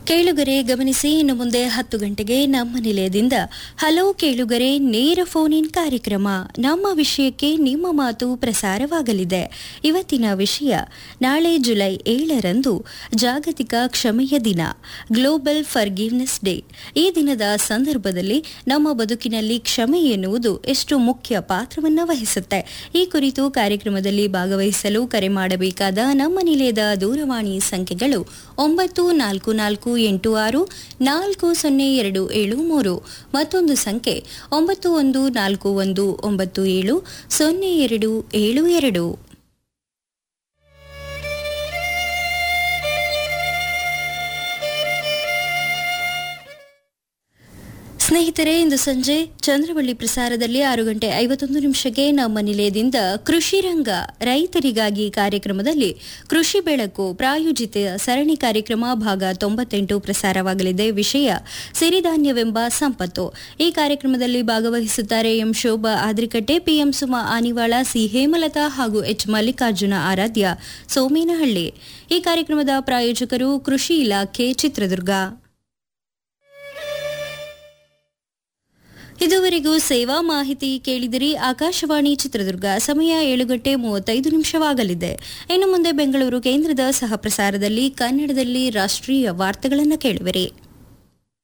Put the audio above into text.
ಕೇಳುಗರೆ ಗಮನಿಸಿ ಇನ್ನು ಮುಂದೆ ಹತ್ತು ಗಂಟೆಗೆ ನಮ್ಮ ನಿಲಯದಿಂದ ಹಲೋ ಕೇಳುಗರೆ ನೇರ ಫೋನ್ ಇನ್ ಕಾರ್ಯಕ್ರಮ ನಮ್ಮ ವಿಷಯಕ್ಕೆ ನಿಮ್ಮ ಮಾತು ಪ್ರಸಾರವಾಗಲಿದೆ ಇವತ್ತಿನ ವಿಷಯ ನಾಳೆ ಜುಲೈ ಏಳರಂದು ಜಾಗತಿಕ ಕ್ಷಮೆಯ ದಿನ ಗ್ಲೋಬಲ್ ಫರ್ಗಿವ್ನೆಸ್ ಡೇ ಈ ದಿನದ ಸಂದರ್ಭದಲ್ಲಿ ನಮ್ಮ ಬದುಕಿನಲ್ಲಿ ಕ್ಷಮೆ ಎನ್ನುವುದು ಎಷ್ಟು ಮುಖ್ಯ ಪಾತ್ರವನ್ನು ವಹಿಸುತ್ತೆ ಈ ಕುರಿತು ಕಾರ್ಯಕ್ರಮದಲ್ಲಿ ಭಾಗವಹಿಸಲು ಕರೆ ಮಾಡಬೇಕಾದ ನಮ್ಮ ನಿಲಯದ ದೂರವಾಣಿ ಸಂಖ್ಯೆಗಳು ಒಂಬತ್ತು ನಾಲ್ಕು ನಾಲ್ಕು ಎಂಟು ಆರು ನಾಲ್ಕು ಸೊನ್ನೆ ಎರಡು ಏಳು ಮೂರು ಮತ್ತೊಂದು ಸಂಖ್ಯೆ ಒಂಬತ್ತು ಒಂದು ನಾಲ್ಕು ಒಂದು ಒಂಬತ್ತು ಏಳು ಸೊನ್ನೆ ಎರಡು ಏಳು ಎರಡು ಸ್ನೇಹಿತರೆ ಇಂದು ಸಂಜೆ ಚಂದ್ರವಳ್ಳಿ ಪ್ರಸಾರದಲ್ಲಿ ಆರು ಗಂಟೆ ಐವತ್ತೊಂದು ನಿಮಿಷಕ್ಕೆ ನಮ್ಮ ನಿಲಯದಿಂದ ಕೃಷಿ ರಂಗ ರೈತರಿಗಾಗಿ ಕಾರ್ಯಕ್ರಮದಲ್ಲಿ ಕೃಷಿ ಬೆಳಕು ಪ್ರಾಯೋಜಿತ ಸರಣಿ ಕಾರ್ಯಕ್ರಮ ಭಾಗ ತೊಂಬತ್ತೆಂಟು ಪ್ರಸಾರವಾಗಲಿದೆ ವಿಷಯ ಸಿರಿಧಾನ್ಯವೆಂಬ ಸಂಪತ್ತು ಈ ಕಾರ್ಯಕ್ರಮದಲ್ಲಿ ಭಾಗವಹಿಸುತ್ತಾರೆ M Shobha Adrikatte PM Suma Anivala C Hemalatha ಹಾಗೂ ಎಚ್ ಮಲ್ಲಿಕಾರ್ಜುನ ಆರಾಧ್ಯ ಸೋಮೇನಹಳ್ಳಿ ಈ ಕಾರ್ಯಕ್ರಮದ ಪ್ರಾಯೋಜಕರು ಕೃಷಿ ಇಲಾಖೆ ಚಿತ್ರದುರ್ಗ ಇದುವರೆಗೂ ಸೇವಾ ಮಾಹಿತಿ ಕೇಳಿದಿರಿ ಆಕಾಶವಾಣಿ ಚಿತ್ರದುರ್ಗ ಸಮಯ ಏಳು ಗಂಟೆ ಮೂವತ್ತೈದು ನಿಮಿಷವಾಗಲಿದೆ ಇನ್ನು ಮುಂದೆ ಬೆಂಗಳೂರು ಕೇಂದ್ರದ ಸಹ ಪ್ರಸಾರದಲ್ಲಿ ಕನ್ನಡದಲ್ಲಿ ರಾಷ್ಟ್ರೀಯ ವಾರ್ತೆಗಳನ್ನು ಕೇಳುವಿರಿ